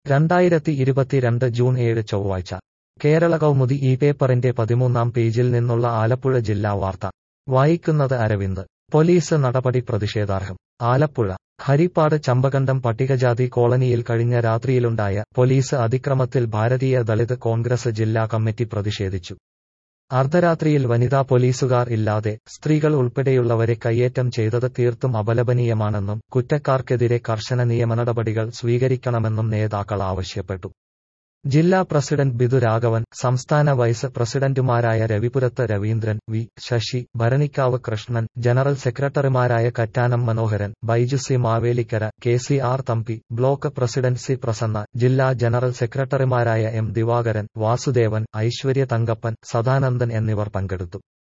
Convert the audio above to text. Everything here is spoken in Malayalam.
രണ്ടായിരത്തി ഇരുപത്തിരണ്ട് ജൂൺ ഏഴ് ചൊവ്വാഴ്ച കേരള കൗമുദി ഈ പേപ്പറിന്റെ പതിമൂന്നാം പേജിൽ നിന്നുള്ള ആലപ്പുഴ ജില്ലാ വാർത്ത വായിക്കുന്നത് അരവിന്ദ് പോലീസ് നടപടി പ്രതിഷേധാർഹം ആലപ്പുഴ ഹരിപ്പാട് ചമ്പകണ്ടം പട്ടികജാതി കോളനിയിൽ കഴിഞ്ഞ രാത്രിയിലുണ്ടായ പോലീസ് അതിക്രമത്തിൽ ഭാരതീയ ദളിത് കോൺഗ്രസ് ജില്ലാ കമ്മിറ്റി പ്രതിഷേധിച്ചു അർദ്ധരാത്രിയിൽ വനിതാ പോലീസുകാർ ഇല്ലാതെ സ്ത്രീകൾ ഉൾപ്പെടെയുള്ളവരെ കയ്യേറ്റം ചെയ്തത് തീർത്തും അപലപനീയമാണെന്നും കുറ്റക്കാർക്കെതിരെ കർശന നിയമനടപടികൾ സ്വീകരിക്കണമെന്നും നേതാക്കൾ ആവശ്യപ്പെട്ടു ജില്ലാ പ്രസിഡന്റ് ബിദു രാഘവൻ സംസ്ഥാന വൈസ് പ്രസിഡന്റുമാരായ രവിപുരത്ത് രവീന്ദ്രൻ വി ശശി ഭരണിക്കാവ് കൃഷ്ണൻ ജനറൽ സെക്രട്ടറിമാരായ Kattanam Manoharan Baiju C Mavelikkara K C R Thampi block president C Prasanna ജില്ലാ ജനറൽ സെക്രട്ടറിമാരായ എം ദിവാകരൻ വാസുദേവൻ ഐശ്വര്യ തങ്കപ്പൻ സദാനന്ദൻ എന്നിവർ പങ്കെടുത്തു